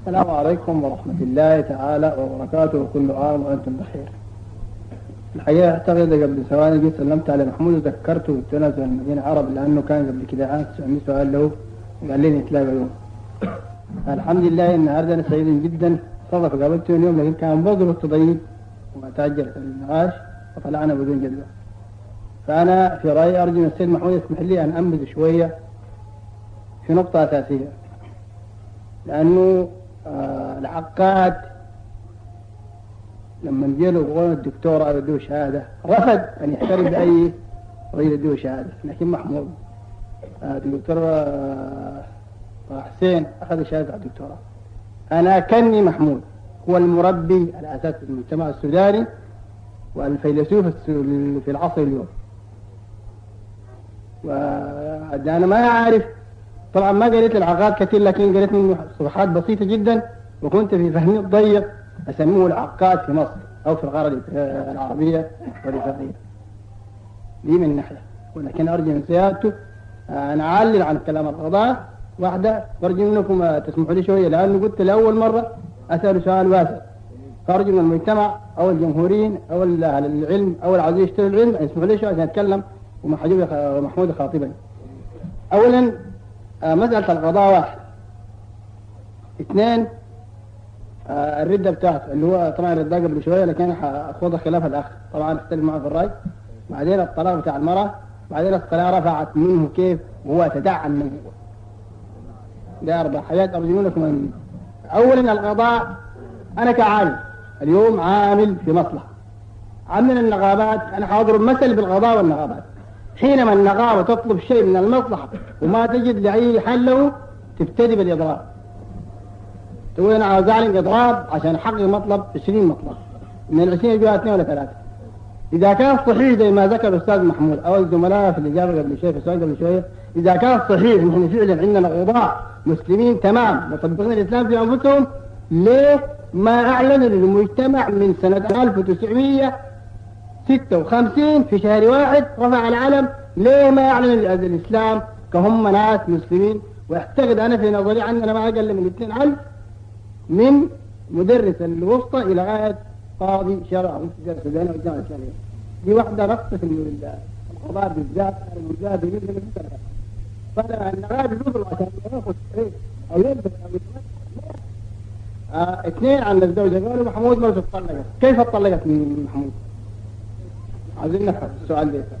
السلام عليكم ورحمة الله تعالى وبركاته وكل عام وأنتم بخير الحقيقة أعتقد قبل ثواني جيت سلمت على محمود وذكرته قلت له زي المدينة عرب لأنه كان قبل كده عام 900 سؤال له وقال لي نتلاقى يوم الحمد لله النهارده أنا سعيد جدا صدق قابلته اليوم لكن كان برضه التضييق وما تأجلت النقاش وطلعنا بدون جدوى فأنا في رأيي أرجو من السيد محمود يسمح لي أن أنبذ شوية في نقطة أساسية لأنه آه العقاد لما جيله يقولون الدكتور أو يدوه شهادة رفض أن يحترم بأي قضية يدوه شهادة لكن محمود آه الدكتور آه حسين أخذ شهادة الدكتوراه أنا كني محمود هو المربي الأساس في المجتمع السوداني والفيلسوف في العصر اليوم وأنا ما أعرف طبعا ما قريت العقاد كثير لكن قريت منه صفحات بسيطة جدا وكنت في فهمي الضيق أسميه العقاد في مصر أو في القارة العربية والإفريقية دي من ناحية ولكن أرجو من سيادته أن أعلل عن كلام القضاء واحدة وأرجو منكم تسمحوا لي شوية لأنه قلت لأول مرة أسأل سؤال واسع فأرجو من المجتمع أو الجمهوريين أو أهل العلم أو العايزين يشتروا العلم يسمحوا لي شوية عشان أتكلم ومحمود خاطبني أولا مسألة القضاء واحد اثنين الردة بتاعته اللي هو طبعا ردها قبل شوية لكن حأخوض خلاف الأخ طبعا اختلف معه في الرأي بعدين الطلاق بتاع المرأة بعدين الصلاة رفعت منه كيف وهو تدعى منه ده أربع حاجات أرجو منكم أن أولا القضاء أنا كعالم اليوم عامل في مصلحة عندنا النقابات أنا حاضر مثل بالقضاء والنقابات حينما النقابة تطلب شيء من المصلحة وما تجد لأي حل له تبتدي بالإضراب تقول أنا عاوز أعلن إضراب عشان أحقق مطلب 20 مطلب من ال 20 يجوها اثنين ولا ثلاثة إذا كان صحيح زي ما ذكر الأستاذ محمود أو الزملاء في الإجابة قبل شوية في السؤال قبل شوية إذا كان صحيح نحن فعلا عندنا قضاء مسلمين تمام مطبقين الإسلام في أنفسهم ليه ما أعلنوا للمجتمع من سنة 1956 في شهر واحد رفع العلم ليه ما يعلن الإسلام كهم ناس مسلمين واعتقد أنا في نظري عندنا ما أقل من 200000 من مدرس الوسطى إلى غاية قاضي شرع السوداني والجامعة الإسلامية دي واحدة نقص في القضاء بالذات المجاهد بالنسبة للمسألة فأنا النقاد يجوز عشان ياخذ أو يلبس أو آه اثنين عن الزوجة قالوا محمود مرته اتطلقت كيف اتطلقت من محمود؟ عايزين نفهم السؤال ده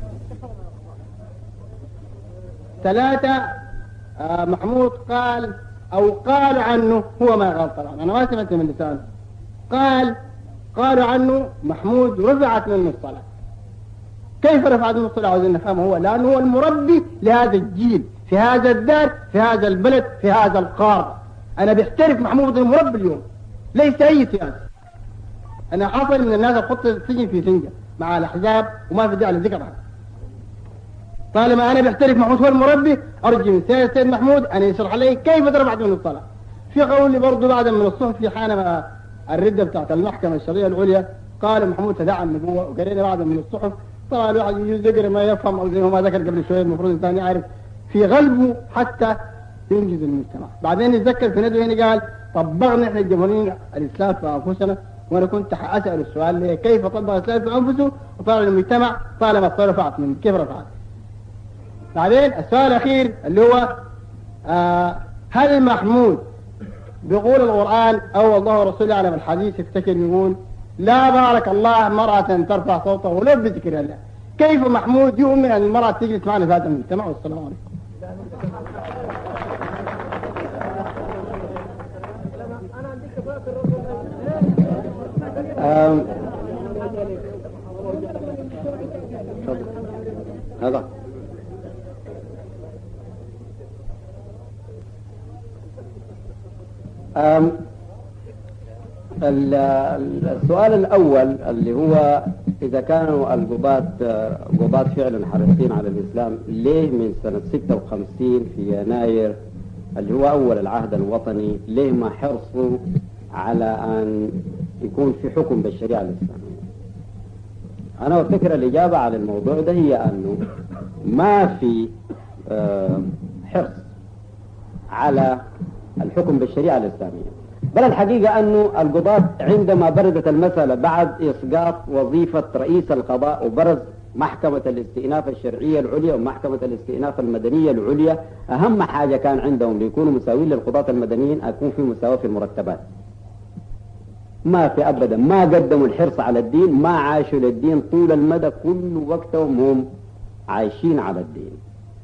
ثلاثة آه محمود قال أو قال عنه هو ما قال طبعا أنا ما سمعت من لسانه قال قالوا عنه محمود رفعت منه الصلاة كيف رفعت منه الصلاة عاوزين نفهمه هو لأنه هو المربي لهذا الجيل في هذا الدار في هذا البلد في هذا القار أنا بحترف محمود المربي اليوم ليس أي سياسي أنا حصل من الناس أحط السجن في سنجة مع الأحزاب وما في داعي لذكرها طالما أنا بحترف محمود هو المربي أرجو من سيد محمود أن يشرح لي كيف رفعت من الصلاة في قولي برضه بعد من الصحف في حين الردة بتاعت المحكمة الشرعية العليا قال محمود تدعى النبوة وقرينا بعد من الصحف طبعا الواحد يجوز يقرا ما يفهم أو زي ما ذكر قبل شوية المفروض الإنسان يعرف في غلبه حتى ينجز المجتمع بعدين يتذكر في ندوة هنا قال طبقنا احنا الجمهوريين الإسلام في أنفسنا وأنا كنت حأسأل السؤال ليه كيف طبق الإسلام في أنفسه وطالع المجتمع طالما الصلاة رفعت من كيف رفعت بعدين السؤال الأخير اللي هو آه هل محمود بيقول القرآن أو الله ورسوله على الحديث يفتكر يقول لا بارك الله مرأة ترفع صوتها ولو بذكر الله كيف محمود يؤمن أن المرأة تجلس معنا في هذا المجتمع والسلام عليكم هذا السؤال الأول اللي هو إذا كانوا القضاة قضاة فعلا حريصين على الإسلام ليه من سنة 56 في يناير اللي هو أول العهد الوطني ليه ما حرصوا على أن يكون في حكم بالشريعة الإسلامية أنا أفتكر الإجابة على الموضوع ده هي أنه ما في حرص على الحكم بالشريعة الإسلامية بل الحقيقة أنه القضاة عندما بردت المسألة بعد إسقاط وظيفة رئيس القضاء وبرز محكمة الاستئناف الشرعية العليا ومحكمة الاستئناف المدنية العليا أهم حاجة كان عندهم ليكونوا مساويين للقضاة المدنيين أكون في مساواة في المرتبات ما في أبدا ما قدموا الحرص على الدين ما عاشوا للدين طول المدى كل وقتهم هم عايشين على الدين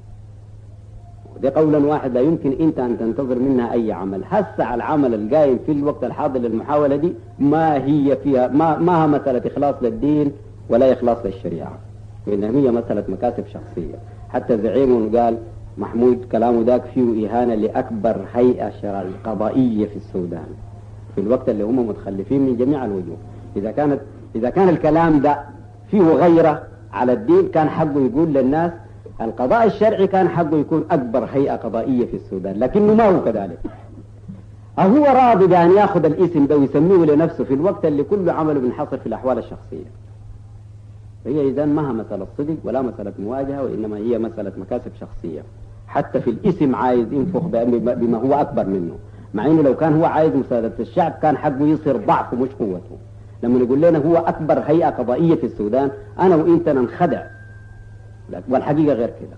دي قولا واحد لا يمكن انت ان تنتظر منها اي عمل هسه العمل القايم في الوقت الحاضر للمحاولة دي ما هي فيها ما ما هي مسألة اخلاص للدين ولا اخلاص للشريعة وانما هي مسألة مكاسب شخصية حتى زعيمهم قال محمود كلامه ذاك فيه إهانة لأكبر هيئة قضائية في السودان في الوقت اللي هم متخلفين من جميع الوجوه إذا كانت إذا كان الكلام ده فيه غيرة على الدين كان حقه يقول للناس القضاء الشرعي كان حقه يكون أكبر هيئة قضائية في السودان لكنه ما هو كذلك هو راضي بأن يأخذ الاسم ده ويسميه لنفسه في الوقت اللي كل عمله بينحصر في الأحوال الشخصية هي إذا ما هي مسألة صدق ولا مسألة مواجهة وإنما هي مسألة مكاسب شخصية حتى في الاسم عايز ينفخ بما هو أكبر منه مع إنه لو كان هو عايز مساعدة الشعب كان حقه يصير ضعفه مش قوته لما يقول لنا هو أكبر هيئة قضائية في السودان أنا وإنت ننخدع والحقيقة غير كده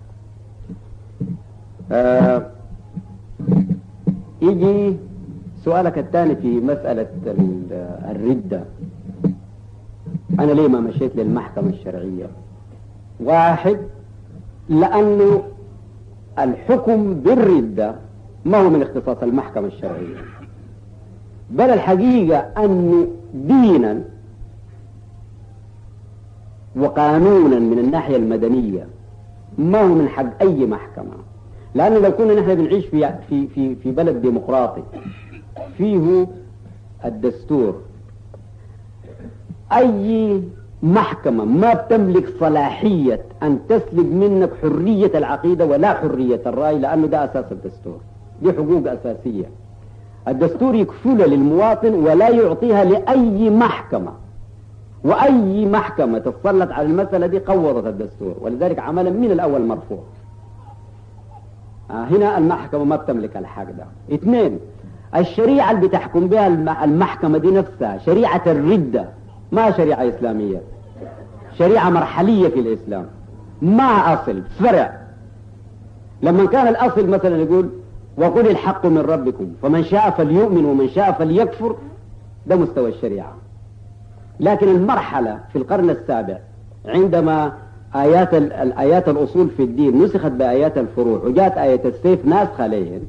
آه يجي سؤالك الثاني في مسألة الردة أنا ليه ما مشيت للمحكمة الشرعية واحد لأنه الحكم بالردة ما هو من اختصاص المحكمة الشرعية بل الحقيقة أنه دينا وقانونا من الناحية المدنية ما هو من حق أي محكمة لأنه لو كنا نحن بنعيش في في في في بلد ديمقراطي فيه الدستور أي محكمة ما بتملك صلاحية أن تسلب منك حرية العقيدة ولا حرية الرأي لأنه ده أساس الدستور دي حقوق أساسية الدستور يكفلها للمواطن ولا يعطيها لأي محكمة وأي محكمة تتسلط على المسألة دي قوضت الدستور ولذلك عملا من الأول مرفوع آه هنا المحكمة ما بتملك الحق ده اثنين الشريعة اللي بتحكم بها المحكمة دي نفسها شريعة الردة ما شريعة إسلامية شريعة مرحلية في الإسلام ما أصل فرع لما كان الأصل مثلا يقول وقل الحق من ربكم فمن شاء فليؤمن ومن شاء فليكفر ده مستوى الشريعة لكن المرحلة في القرن السابع عندما آيات الآيات الأصول في الدين نسخت بآيات الفروع وجاءت آية السيف ناسخة عليهم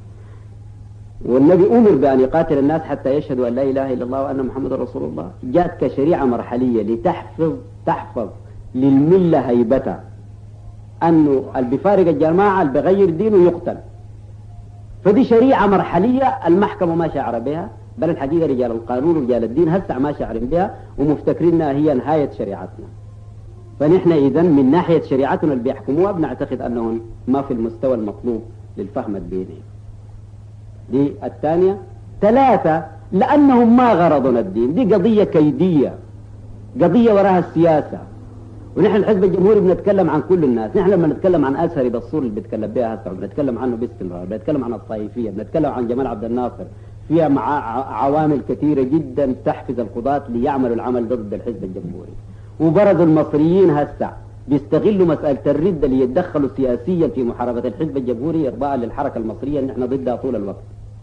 والنبي أمر بأن يقاتل الناس حتى يشهدوا أن لا إله إلا الله وأن محمد رسول الله جاءت كشريعة مرحلية لتحفظ تحفظ للملة هيبتها أنه اللي بيفارق الجماعة اللي بغير دينه يقتل فدي شريعة مرحلية المحكمة ما شعر بها بل الحقيقة رجال القانون ورجال الدين هسه ما شعرين بها ومفتكرينها هي نهاية شريعتنا فنحن إذا من ناحية شريعتنا اللي بيحكموها بنعتقد أنهم ما في المستوى المطلوب للفهم الديني دي الثانية ثلاثة لأنهم ما غرضنا الدين دي قضية كيدية قضية وراها السياسة ونحن الحزب الجمهوري بنتكلم عن كل الناس نحن لما نتكلم عن أسهري بالصور اللي بيتكلم بها هسه بنتكلم عنه باستمرار بنتكلم عن الطائفية بنتكلم عن جمال عبد الناصر فيها مع عوامل كثيرة جدا تحفز القضاة ليعملوا العمل ضد الحزب الجمهوري وبرز المصريين هسه بيستغلوا مسألة الردة ليتدخلوا سياسيا في محاربة الحزب الجمهوري إرضاء للحركة المصرية اللي نحن ضدها طول الوقت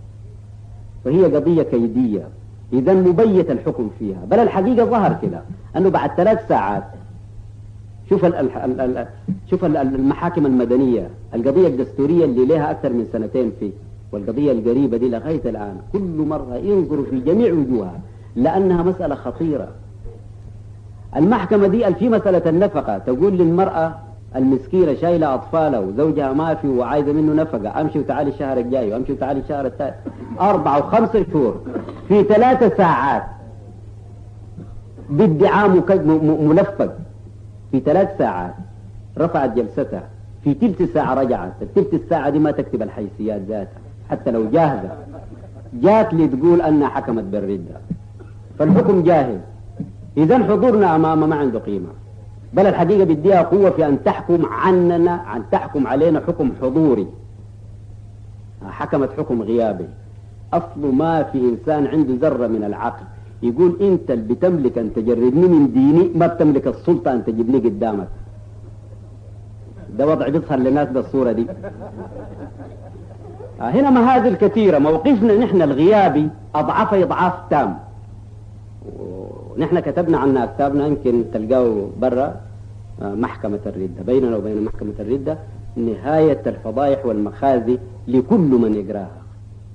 فهي قضية كيدية إذا مبيت الحكم فيها بل الحقيقة ظهر كده أنه بعد ثلاث ساعات شوف ال ال ال شوف المحاكم المدنية القضية الدستورية اللي لها أكثر من سنتين فيه والقضية القريبة دي لغاية الآن كل مرة ينظروا في جميع وجوهها لأنها مسألة خطيرة المحكمة دي في مسألة النفقة تقول للمرأة المسكينة شايلة أطفالها وزوجها ما في وعايزة منه نفقة أمشي وتعالي الشهر الجاي وأمشي وتعالي الشهر الثالث أربعة وخمسة شهور في ثلاثة ساعات بادعاء ملفق في ثلاث ساعات رفعت جلستها في تلت ساعة رجعت التلت الساعة دي ما تكتب الحيثيات ذاتها حتى لو جاهزة جات لي تقول أنها حكمت بالردة فالحكم جاهز إذا حضورنا أمامه ما عنده قيمة بل الحقيقة بديها قوة في أن تحكم عننا أن تحكم علينا حكم حضوري حكمت حكم غيابي أصله ما في إنسان عنده ذرة من العقل يقول أنت اللي بتملك أن تجردني من ديني ما بتملك السلطة أن تجيبني قدامك ده وضع بيظهر للناس بالصورة دي آه، هنا مهازل كثيرة موقفنا نحن الغيابي أضعف إضعاف تام ونحن كتبنا عنها كتابنا يمكن تلقاه برا آه، محكمة الردة بيننا وبين محكمة الردة نهاية الفضائح والمخازي لكل من يقراها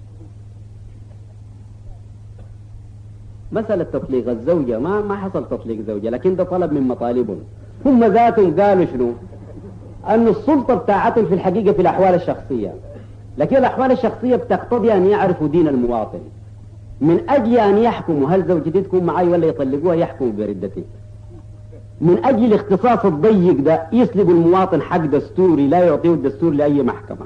مسألة تطليق الزوجة ما ما حصل تطليق زوجة لكن ده طلب من مطالبهم هم ذاتهم قالوا شنو؟ أن السلطة بتاعتهم في الحقيقة في الأحوال الشخصية لكن الأحوال الشخصية بتقتضي أن يعرفوا دين المواطن من أجل أن يحكموا هل زوجتي تكون معي ولا يطلقوها يحكموا بردتي من أجل الاختصاص الضيق ده يسلب المواطن حق دستوري لا يعطيه الدستور لأي محكمة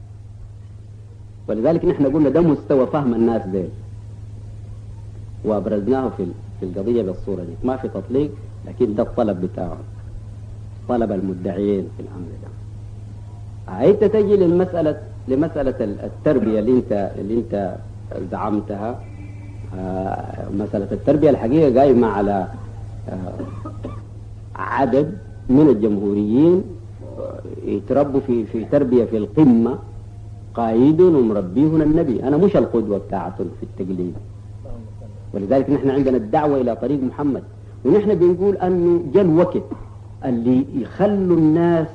ولذلك نحن قلنا ده مستوى فهم الناس ده وأبرزناه في في القضية بالصورة دي ما في تطليق لكن ده الطلب بتاعه طلب المدعيين في الأمر ده أنت تجي للمسألة لمسألة التربية اللي أنت اللي أنت زعمتها آه، مسألة التربية الحقيقة قايمة على آه، عدد من الجمهوريين آه، يتربوا في في تربية في القمة قائدون ومربيهم النبي أنا مش القدوة بتاعتهم في التقليد ولذلك نحن عندنا الدعوة إلى طريق محمد ونحن بنقول أنه جاء الوقت اللي يخلوا الناس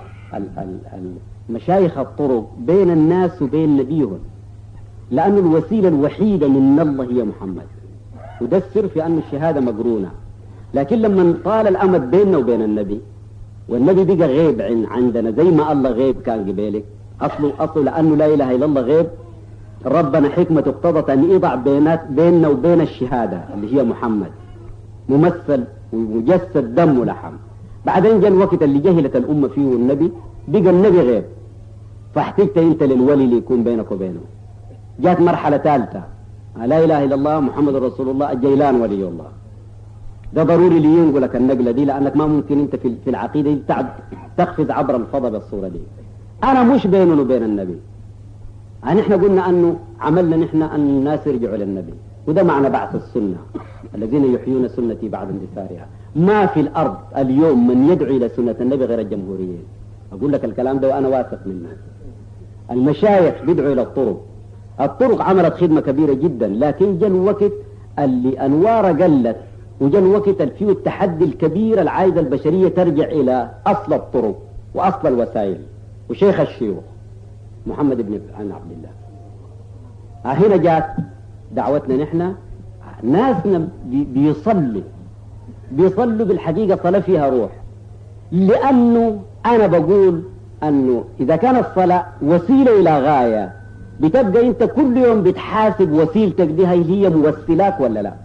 مشايخ الطرق بين الناس وبين نبيهم لأن الوسيلة الوحيدة من الله هي محمد وده السر في أن الشهادة مقرونة لكن لما طال الأمد بيننا وبين النبي والنبي بقى غيب عندنا زي ما الله غيب كان قبالك أصله أصله لأنه لا إله إلا الله غيب ربنا حكمة اقتضت أن يضع بينات بيننا وبين الشهادة اللي هي محمد ممثل ومجسد دم ولحم بعدين جاء الوقت اللي جهلت الأمة فيه النبي بقى النبي غيب فاحتجت أنت للولي اللي يكون بينك وبينه جاءت مرحلة ثالثة لا إله إلا الله محمد رسول الله الجيلان ولي الله ده ضروري لي ينقلك النقلة دي لأنك ما ممكن أنت في العقيدة دي تقفز عبر الفضاء بالصورة دي أنا مش بيننا وبين النبي يعني احنا قلنا أنه عملنا نحن أن الناس يرجعوا للنبي وده معنى بعث السنة الذين يحيون سنتي بعد اندثارها ما في الأرض اليوم من يدعو إلى سنة النبي غير الجمهوريين أقول لك الكلام ده وأنا واثق منه المشايخ بيدعوا إلى الطرق الطرق عملت خدمة كبيرة جدا لكن جاء الوقت اللي أنوار قلت وجاء الوقت اللي فيه التحدي الكبير العايزة البشرية ترجع إلى أصل الطرق وأصل الوسائل وشيخ الشيوخ محمد بن عبد الله هنا جات دعوتنا نحن ناسنا بيصلوا بيصلوا بالحقيقة صلاة فيها روح لأنه أنا بقول أنه إذا كانت الصلاة وسيلة إلى غاية بتبقى أنت كل يوم بتحاسب وسيلتك دي هي موسلاك ولا لا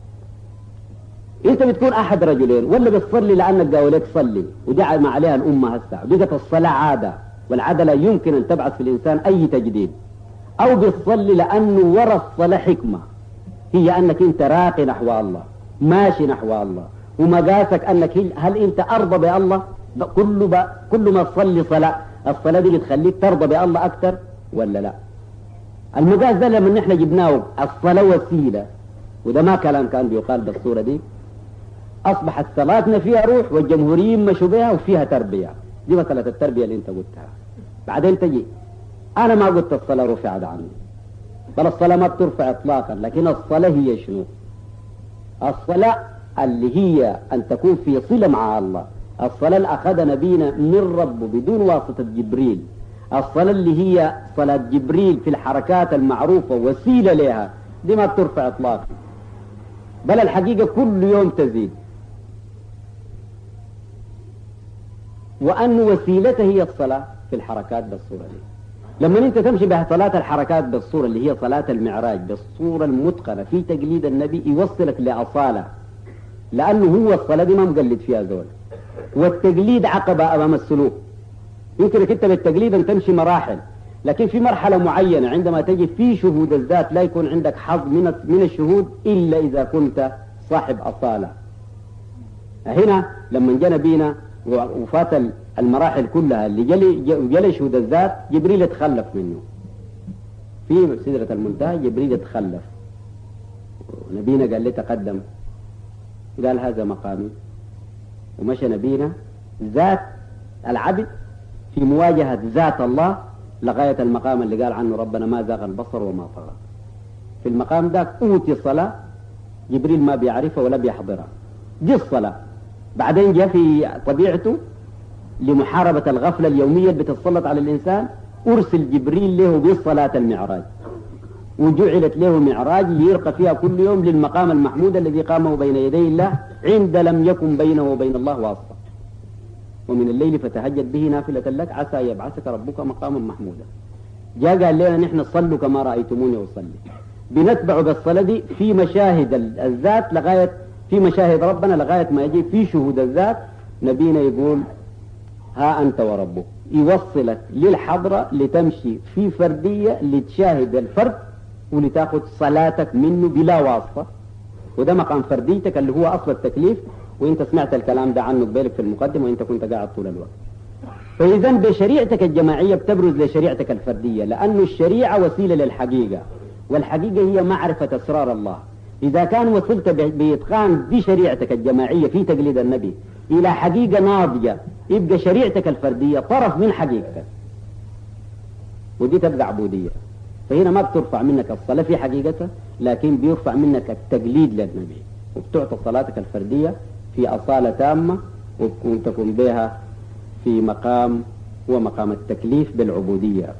أنت بتكون أحد رجلين ولا بتصلي لأنك قالوا لك صلي ودي ما عليها الأمة هسه بقت الصلاة عادة والعادة لا يمكن أن تبعث في الإنسان أي تجديد أو بتصلي لأنه ورا الصلاة حكمة هي أنك أنت راقي نحو الله ماشي نحو الله ومقاسك أنك هل أنت أرضى بالله كل ب... كل ما تصلي صلاة الصلاة دي بتخليك ترضى بالله أكثر ولا لا المقاس ده لما نحن جبناه الصلاة وسيلة وده ما كلام كان بيقال بالصورة دي أصبحت صلاتنا فيها روح والجمهوريين مشوا بها وفيها تربية دي مسألة التربية اللي أنت قلتها بعدين تجي أنا ما قلت الصلاة رفعت عني بل الصلاة ما بترفع إطلاقا لكن الصلاة هي شنو الصلاة اللي هي أن تكون في صلة مع الله الصلاة اللي أخذ نبينا من ربه بدون واسطة جبريل الصلاة اللي هي صلاة جبريل في الحركات المعروفة وسيلة لها دي ما بترفع إطلاقا بل الحقيقة كل يوم تزيد وأن وسيلته هي الصلاة في الحركات بالصورة دي لما انت تمشي بصلاة الحركات بالصورة اللي هي صلاة المعراج بالصورة المتقنة في تقليد النبي يوصلك لأصالة لأنه هو الصلاة دي ما مقلد فيها زول والتقليد عقبة أمام السلوك يمكنك انت بالتقليد ان تمشي مراحل لكن في مرحلة معينة عندما تجد في شهود الذات لا يكون عندك حظ من من الشهود إلا إذا كنت صاحب أصالة هنا لما جاء نبينا وفات المراحل كلها اللي جلي جلي شهود الذات جبريل تخلف منه في سدرة المنتهى جبريل يتخلف ونبينا قال لي تقدم قال هذا مقامي ومشى نبينا ذات العبد في مواجهة ذات الله لغاية المقام اللي قال عنه ربنا ما زاغ البصر وما طغى في المقام ذاك أوتي الصلاة جبريل ما بيعرفها ولا بيحضرها دي الصلاة بعدين جاء في طبيعته لمحاربة الغفلة اليومية اللي بتتسلط على الإنسان أرسل جبريل له بالصلاة المعراج وجعلت له معراج ليرقى فيها كل يوم للمقام المحمود الذي قامه بين يدي الله عند لم يكن بينه وبين الله واسطة ومن الليل فتهجد به نافلة لك عسى يبعثك ربك مقاما محمودا جاء قال لنا نحن صلوا كما رأيتموني أصلي بنتبع بالصلاة دي في مشاهد الذات لغاية في مشاهد ربنا لغاية ما يجي في شهود الذات نبينا يقول ها أنت وربك يوصلك للحضرة لتمشي في فردية لتشاهد الفرد ولتاخذ صلاتك منه بلا واسطة وده مقام فرديتك اللي هو أصل التكليف وانت سمعت الكلام ده عنه ببالك في المقدمة وانت كنت قاعد طول الوقت فإذا بشريعتك الجماعية بتبرز لشريعتك الفردية لأن الشريعة وسيلة للحقيقة والحقيقة هي معرفة أسرار الله إذا كان وصلت بإتقان بشريعتك الجماعية في تقليد النبي إلى حقيقة ناضجة يبقى شريعتك الفردية طرف من حقيقتك ودي تبقى عبودية فهنا ما بترفع منك الصلاة في حقيقتها لكن بيرفع منك التقليد للنبي وبتعطى صلاتك الفردية في أصالة تامة وتكون بها في مقام هو مقام التكليف بالعبودية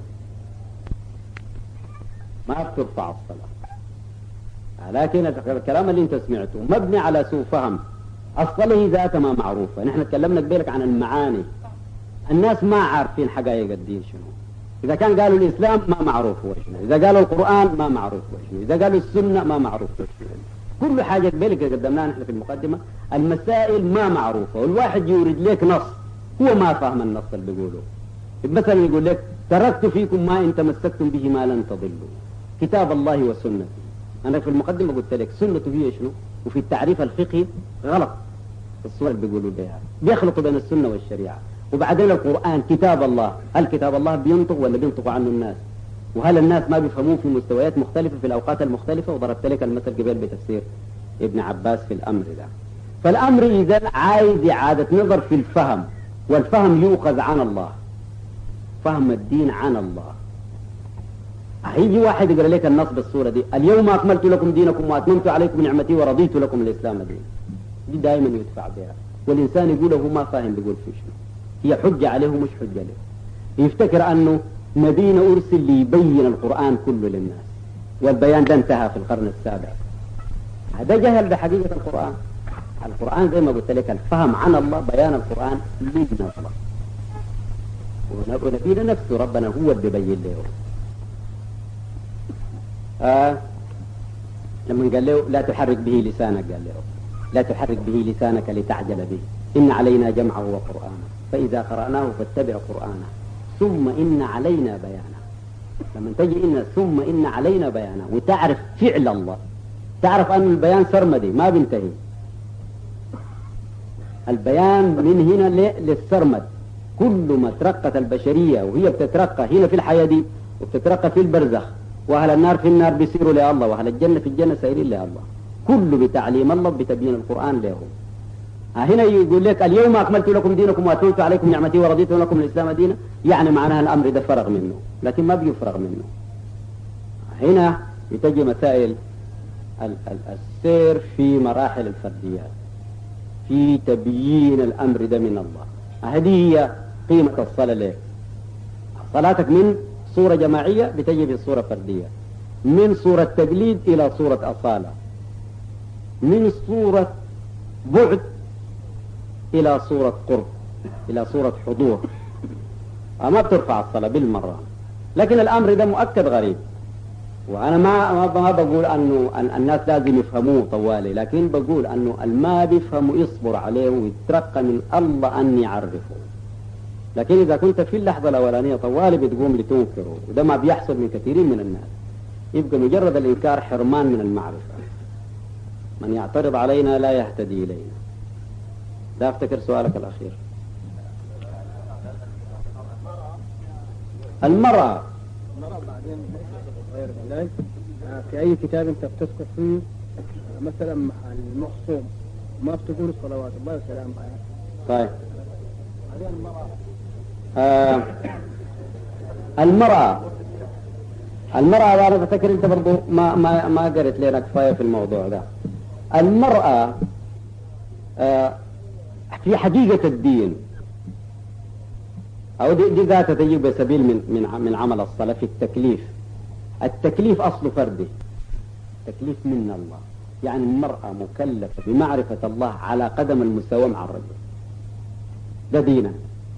ما بترفع الصلاة لكن الكلام اللي انت سمعته مبني على سوء فهم الصلاة ذاتها ما معروفة نحن تكلمنا قبلك عن المعاني الناس ما عارفين حقائق الدين شنو إذا كان قالوا الإسلام ما معروف هو شنو إذا قالوا القرآن ما معروف هو شنو إذا قالوا السنة ما معروف هو شنو كل حاجة قبلك قدمناها نحن في المقدمة المسائل ما معروفة والواحد يورد لك نص هو ما فاهم النص اللي بيقوله مثلا يقول لك تركت فيكم ما إن تمسكتم به ما لن تضلوا كتاب الله وسنته أنا في المقدمة قلت لك سنته هي شنو وفي التعريف الفقهي غلط الصور اللي بيقولوا بها بيخلطوا بين السنة والشريعة وبعدين القرآن كتاب الله هل كتاب الله بينطق ولا بينطق عنه الناس وهل الناس ما بيفهموه في مستويات مختلفة في الأوقات المختلفة وضربت لك المثل قبل بتفسير ابن عباس في الأمر ده فالأمر إذا عايز إعادة نظر في الفهم والفهم يؤخذ عن الله فهم الدين عن الله هيجي واحد يقرا لك النص بالصورة دي اليوم أكملت لكم دينكم وأتممت عليكم نعمتي ورضيت لكم الإسلام دين دي دائما يدفع بها والإنسان يقول هو ما فاهم بيقول في شنو هي حجة عليه مش حجة له يفتكر أنه نبينا أرسل ليبين القرآن كله للناس والبيان ده انتهى في القرن السابع هذا جهل بحقيقة القرآن القرآن زي ما قلت لك الفهم عن الله بيان القرآن لنا الله ونبينا نفسه ربنا هو اللي بيبين له آه لما قال له لا تحرك به لسانك قال له لا تحرك به لسانك لتعجل به إن علينا جمعه وقرآنه فإذا قرأناه فاتبع قرآنه ثم إن علينا بيانه لما تجي إن ثم إن علينا بيانه وتعرف فعل الله تعرف أن البيان سرمدي ما بينتهي البيان من هنا للسرمد كل ما ترقت البشرية وهي بتترقى هنا في الحياة دي وبتترقى في البرزخ وأهل النار في النار بيصيروا لله وأهل الجنة في الجنة سيرين لله كل بتعليم الله بتبيين القرآن لهم هنا يقول لك اليوم أكملت لكم دينكم وأتممت عليكم نعمتي ورضيت لكم الإسلام دينا يعني معناها الأمر ده فرغ منه لكن ما بيفرغ منه هنا يتجي مسائل السير في مراحل الفرديات في تبيين الأمر ده من الله هذه هي قيمة الصلاة لك صلاتك من صورة جماعية بتجي في صورة فردية من صورة تقليد إلى صورة أصالة من صورة بعد إلى صورة قرب إلى صورة حضور ما بترفع الصلاة بالمرة لكن الأمر ده مؤكد غريب وأنا ما ما بقول أنه الناس لازم يفهموه طوالي لكن بقول أنه الما بيفهموا يصبر عليه ويترقى من الله أن يعرفه لكن إذا كنت في اللحظة الأولانية طوالي بتقوم لتنكره وده ما بيحصل من كثيرين من الناس يبقى مجرد الإنكار حرمان من المعرفة من يعترض علينا لا يهتدي إلينا لا أفتكر سؤالك الأخير المرأة غير ذلك في أي كتاب أنت بتذكر فيه مثلا المخصوم ما بتقول صلوات الله وسلامه عليه طيب آه المرأة المرأة أنا بفكر أنت برضو ما ما ما قريت لنا كفاية في الموضوع ده المرأة آه في حقيقة الدين أو دي, دي ذاتها تجي بسبيل من من من عمل الصلاة في التكليف التكليف أصل فردي تكليف من الله يعني المرأة مكلفة بمعرفة الله على قدم المساواة مع الرجل ده دينا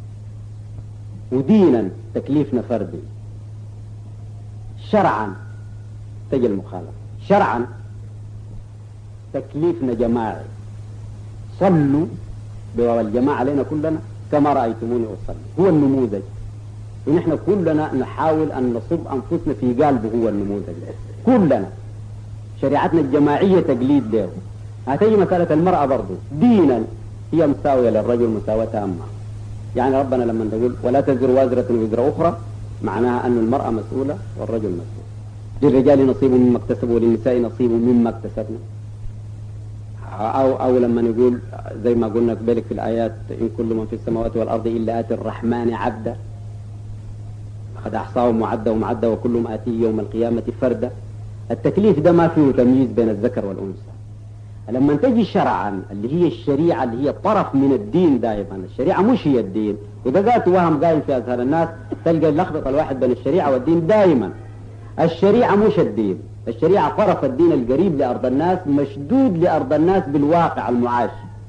ودينا تكليفنا فردي شرعا تجي المخالفة شرعا تكليفنا جماعي صلوا بواب الجماعة علينا كلنا كما رأيتموني أصلي هو النموذج ونحن كلنا نحاول أن نصب أنفسنا في قلبه هو النموذج كلنا شريعتنا الجماعية تقليد له هتيجي مسألة المرأة برضو دينا هي مساوية للرجل مساواة تامة يعني ربنا لما نقول ولا تزر وازرة وزر أخرى معناها أن المرأة مسؤولة والرجل مسؤول للرجال نصيب مما اكتسبوا وللنساء نصيب مما اكتسبنا أو أو لما نقول زي ما قلنا قبلك في الآيات إن كل من في السماوات والأرض إلا آتي الرحمن عبدا قد أحصاهم وعدهم عدا وكلهم آتيه يوم القيامة فردا التكليف ده ما فيه تمييز بين الذكر والأنثى لما تجي شرعا اللي هي الشريعة اللي هي طرف من الدين دائما الشريعة مش هي الدين وده ذات وهم قايم في أذهان الناس تلقى اللخبطة الواحد بين الشريعة والدين دائما الشريعة مش الدين الشريعة طرف الدين القريب لأرض الناس مشدود لأرض الناس بالواقع المعاش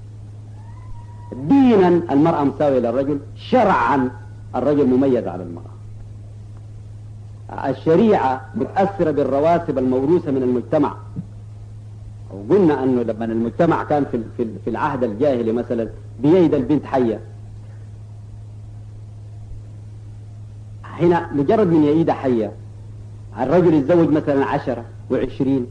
دينا المرأة مساوية للرجل شرعا الرجل مميز على المرأة الشريعة متأثرة بالرواسب الموروثة من المجتمع وقلنا أنه لما المجتمع كان في في العهد الجاهلي مثلا بيد البنت حية هنا مجرد من يعيد حية الرجل يتزوج مثلا عشرة وعشرين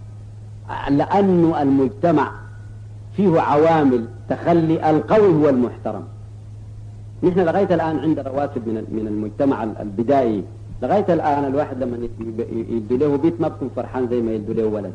لأنه المجتمع فيه عوامل تخلي القوي هو المحترم نحن لغاية الآن عند رواتب من من المجتمع البدائي لغاية الآن الواحد لما يدوا له بيت ما بكون فرحان زي ما يدوا له ولد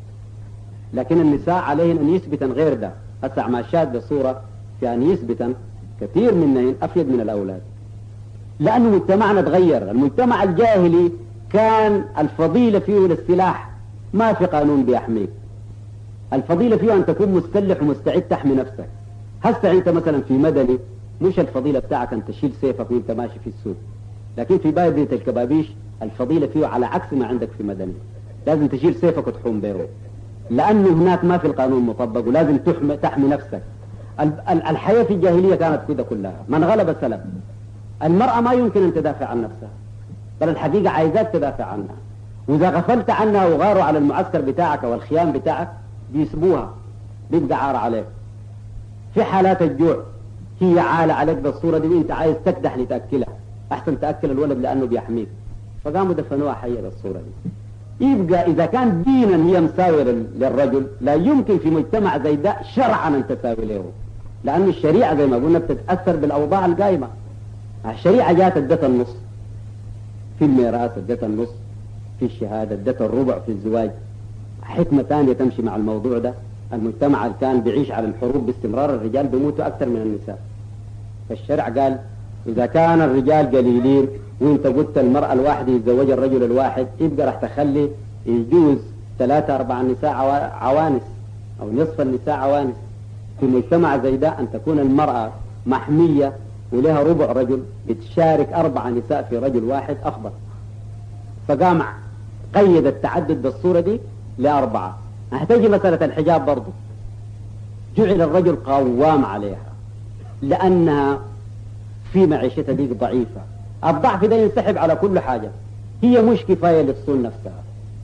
لكن النساء عليهن أن يثبتن غير ده هسه مع شاذ بصورة في أن يثبتن كثير منهن أفيد من الأولاد لأنه مجتمعنا تغير المجتمع الجاهلي كان الفضيلة فيه الاستلاح ما في قانون بيحميك الفضيلة فيه أن تكون مستلح ومستعد تحمي نفسك هسه أنت مثلا في مدني مش الفضيلة بتاعك أن تشيل سيفك وأنت ماشي في السوق لكن في بادية الكبابيش الفضيلة فيه على عكس ما عندك في مدني لازم تشيل سيفك وتحوم به لأنه هناك ما في القانون مطبق ولازم تحمي, تحمي نفسك الحياة في الجاهلية كانت كده كلها من غلب سلب المرأة ما يمكن أن تدافع عن نفسها بل الحقيقة عايزاك تدافع عنها وإذا غفلت عنها وغاروا على المعسكر بتاعك والخيام بتاعك بيسبوها بيبقى عار عليك في حالات الجوع هي عالة عليك بالصورة دي وانت عايز تكدح لتأكلها أحسن تأكل الولد لأنه بيحميك فقاموا دفنوها حية بالصورة دي يبقى إذا كان دينا هي مساوية للرجل لا يمكن في مجتمع زي ده شرعا أن تساوي له لأن الشريعة زي ما قلنا بتتأثر بالأوضاع القائمة الشريعة جات ادت النص في الميراث ادت النص في الشهادة ادت الربع في الزواج حكمة ثانية تمشي مع الموضوع ده المجتمع اللي كان بيعيش على الحروب باستمرار الرجال بيموتوا أكثر من النساء فالشرع قال إذا كان الرجال قليلين وانت قلت المرأة الواحدة يتزوج الرجل الواحد يبقى راح تخلي يجوز ثلاثة أربع نساء عوانس أو نصف النساء عوانس في مجتمع زي ده أن تكون المرأة محمية ولها ربع رجل بتشارك أربع نساء في رجل واحد أخبر فقام قيد التعدد بالصورة دي لأربعة هتجي مسألة الحجاب برضو جعل الرجل قوام عليها لأنها في معيشتها دي ضعيفة الضعف ده ينسحب على كل حاجة هي مش كفاية للصون نفسها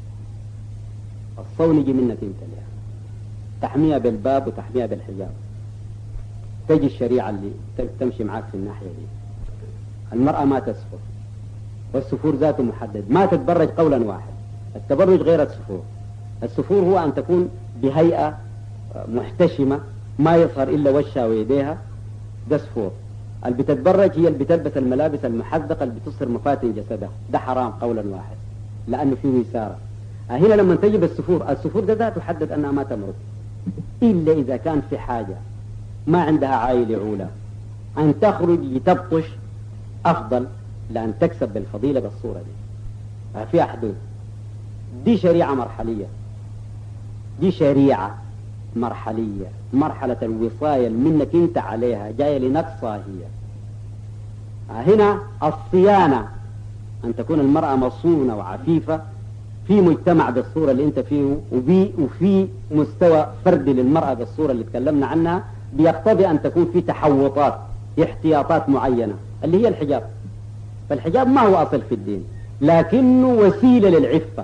الصون يجي منك انت لها تحميها بالباب وتحميها بالحجاب تجي الشريعة اللي تمشي معاك في الناحية دي المرأة ما تسفر والسفور ذاته محدد ما تتبرج قولا واحد التبرج غير السفور السفور هو أن تكون بهيئة محتشمة ما يظهر إلا وجهها ويديها ده سفور اللي بتتبرج هي اللي بتلبس الملابس المحذقة اللي بتصهر مفاتن جسدها ده حرام قولا واحد لأنه فيه وسارة هنا لما تجب السفور السفور ده ذات تحدد أنها ما تمرض إلا إذا كان في حاجة ما عندها عائلة عولة أن تخرج لتبطش أفضل لأن تكسب بالفضيلة بالصورة دي فيها حدود دي شريعة مرحلية دي شريعة مرحلية مرحلة الوصاية منك انت عليها جاية لنقصها هي هنا الصيانة أن تكون المرأة مصونة وعفيفة في مجتمع بالصورة اللي انت فيه وبي وفي مستوى فردي للمرأة بالصورة اللي تكلمنا عنها بيقتضي أن تكون في تحوطات احتياطات معينة اللي هي الحجاب فالحجاب ما هو أصل في الدين لكنه وسيلة للعفة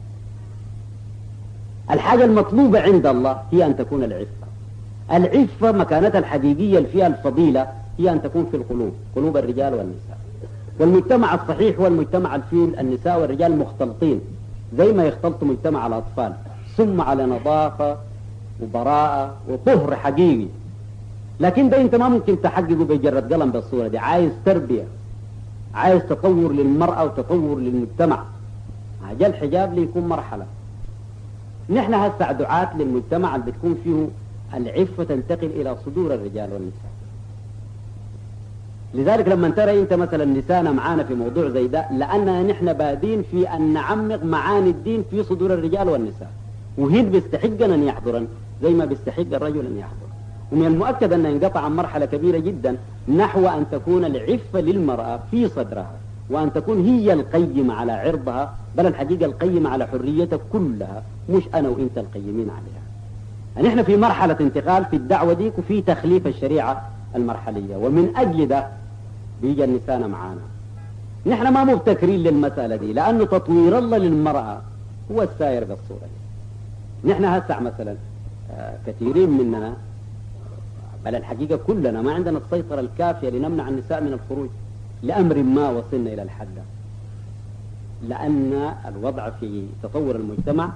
الحاجة المطلوبة عند الله هي أن تكون العفة العفة مكانتها الحقيقية اللي فيها الفضيلة هي أن تكون في القلوب قلوب الرجال والنساء والمجتمع الصحيح هو المجتمع اللي فيه النساء والرجال مختلطين زي ما يختلط مجتمع الأطفال ثم على نظافة وبراءة وطهر حقيقي لكن ده انت ما ممكن تحققه بجرد قلم بالصورة دي عايز تربية عايز تطور للمرأة وتطور للمجتمع جاء الحجاب ليكون مرحلة نحن هسه دعاة للمجتمع اللي بتكون فيه العفة تنتقل إلى صدور الرجال والنساء لذلك لما ترى انت مثلا نسانا معانا في موضوع زي ده لاننا نحن بادين في ان نعمق معاني الدين في صدور الرجال والنساء وهن بيستحقنا ان يحضرن زي ما بيستحق الرجل ان يحضر ومن المؤكد ان ينقطع عن مرحله كبيره جدا نحو ان تكون العفه للمراه في صدرها وان تكون هي القيمه على عرضها بل الحقيقه القيمه على حريتها كلها مش انا وانت القيمين عليها نحن في مرحله انتقال في الدعوه ديك وفي تخليف الشريعه المرحليه ومن اجل ده بيجي النساء معانا نحن ما مبتكرين للمسألة دي لأنه تطوير الله للمرأة هو السائر بالصورة دي نحن هسع مثلا آه كثيرين مننا بل الحقيقة كلنا ما عندنا السيطرة الكافية لنمنع النساء من الخروج لأمر ما وصلنا إلى الحد لأن الوضع في تطور المجتمع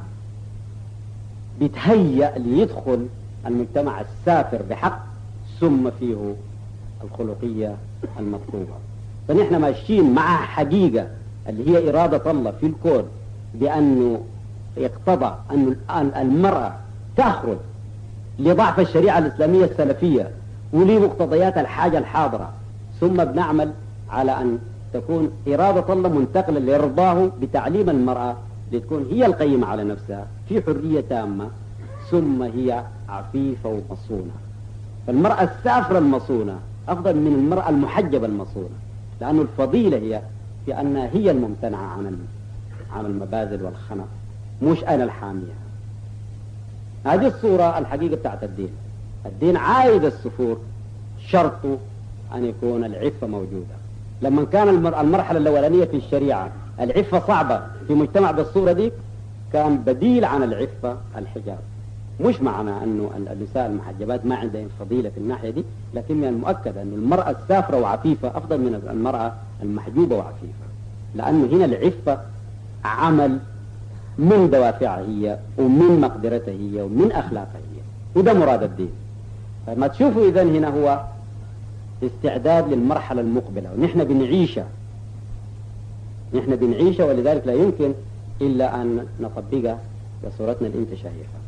بيتهيأ ليدخل المجتمع السافر بحق ثم فيه الخلقية المطلوبة فنحن ماشيين مع حقيقة اللي هي إرادة الله في الكون بأنه يقتضى أن المرأة تخرج لضعف الشريعة الإسلامية السلفية ولمقتضيات الحاجة الحاضرة ثم بنعمل على أن تكون إرادة الله منتقلة ليرضاه بتعليم المرأة لتكون هي القيمة على نفسها في حرية تامة ثم هي عفيفة ومصونة فالمرأة السافرة المصونة أفضل من المرأة المحجبة المصونة لأن الفضيلة هي في أنها هي الممتنعة عن عن المبادل والخنق مش أنا الحامية هذه الصورة الحقيقة بتاعت الدين الدين عايد السفور شرطه أن يكون العفة موجودة لما كان المرحلة الأولانية في الشريعة العفة صعبة في مجتمع بالصورة دي كان بديل عن العفة الحجاب مش معنى أنه النساء المحجبات ما عندهم فضيلة في الناحية دي لكن من المؤكد أن المرأة السافرة وعفيفة أفضل من المرأة المحجوبة وعفيفة لأنه هنا العفة عمل من دوافعها هي ومن مقدرتها هي ومن أخلاقها هي وده مراد الدين فما تشوفوا إذا هنا هو استعداد للمرحلة المقبلة ونحن بنعيشها نحن بنعيشها ولذلك لا يمكن إلا أن نطبقها بصورتنا اللي أنت شايفها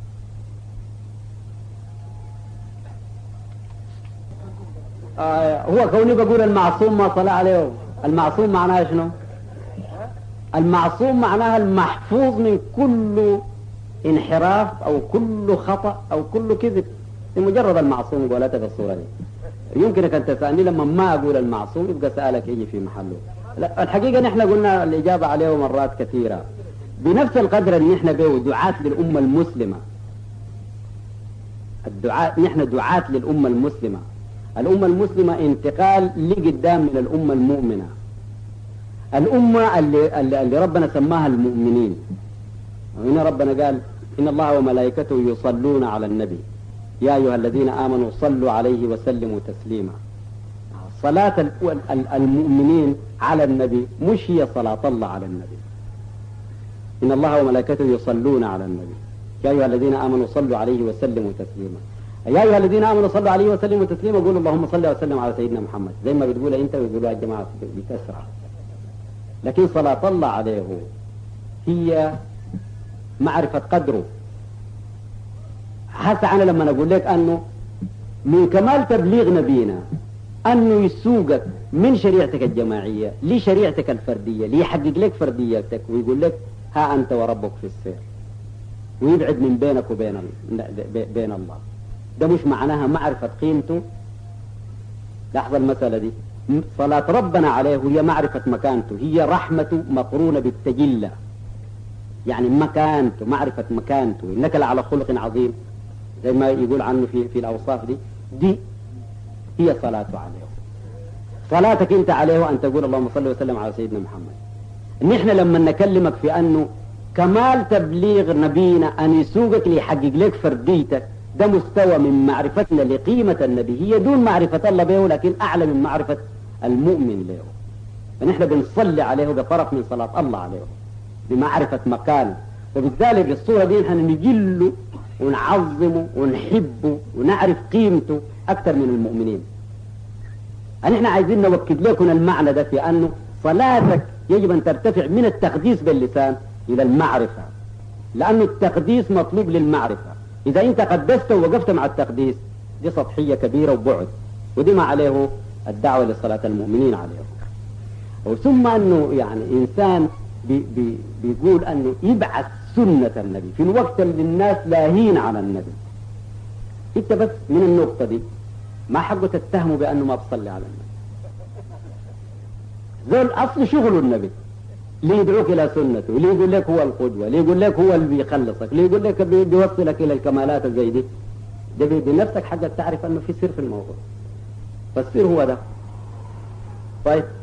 آه هو كوني بقول المعصوم ما صلى عليه المعصوم معناه شنو المعصوم معناها المحفوظ من كل انحراف او كل خطأ او كل كذب مجرد المعصوم قولتها في الصورة دي يمكنك ان تسألني لما ما اقول المعصوم يبقى سألك يجي في محله لا الحقيقة نحن قلنا الإجابة عليه مرات كثيرة بنفس القدر اللي نحن به دعاة للأمة المسلمة الدعاء نحن دعاة للأمة المسلمة الأمة المسلمة انتقال لقدام من الأمة المؤمنة الأمة اللي, اللي ربنا سماها المؤمنين وهنا ربنا قال إن الله وملائكته يصلون على النبي يا أيها الذين آمنوا صلوا عليه وسلموا تسليما صلاة المؤمنين على النبي مش هي صلاة الله على النبي إن الله وملائكته يصلون على النبي يا أيها الذين آمنوا صلوا عليه وسلموا تسليما يا أيها الذين آمنوا صلوا عليه وسلموا تسليما قولوا اللهم صل وسلم على سيدنا محمد زي ما بتقول أنت ويقولوا يا جماعة بكسرة لكن صلاة الله عليه هي معرفة قدره حتى أنا لما أقول لك أنه من كمال تبليغ نبينا أنه يسوقك من شريعتك الجماعية لشريعتك الفردية ليحقق لك فرديتك ويقول لك ها أنت وربك في السير ويبعد من بينك وبين بين الله ده مش معناها معرفة قيمته لاحظ المسألة دي صلاة ربنا عليه هي معرفة مكانته هي رحمة مقرونة بالتجلة يعني مكانته معرفة مكانته إنك لعلى خلق عظيم زي ما يقول عنه في في الأوصاف دي دي هي صلاته عليه صلاتك أنت عليه أن تقول اللهم صل وسلم على سيدنا محمد نحن لما نكلمك في أنه كمال تبليغ نبينا أن يسوقك ليحقق لك فرديتك ده مستوى من معرفتنا لقيمة النبي هي دون معرفة الله به لكن أعلى من معرفة المؤمن له فنحن بنصلي عليه بطرف من صلاة الله عليه بمعرفة مكانه وبالتالي بالصورة دي نحن نجله ونعظمه ونحبه ونعرف قيمته أكثر من المؤمنين نحن عايزين نوكد لكم المعنى ده في أنه صلاتك يجب أن ترتفع من التقديس باللسان إلى المعرفة لأن التقديس مطلوب للمعرفة إذا أنت قدست ووقفت مع التقديس دي سطحية كبيرة وبعد ودي ما عليه الدعوة لصلاة المؤمنين عليه ثم أنه يعني إنسان بي بي بيقول أنه يبعث سنة النبي في الوقت اللي الناس لاهين على النبي انت بس من النقطة دي ما حقه تتهمه بأنه ما بصلي على النبي ذول أصل شغله النبي اللي يدعوك إلى سنته اللي يقول لك هو القدوة اللي يقول لك هو اللي بيخلصك اللي يقول لك بيوصلك إلى الكمالات زي دي ده بنفسك حاجة تعرف أنه في سر في الموضوع فالسر هو ده طيب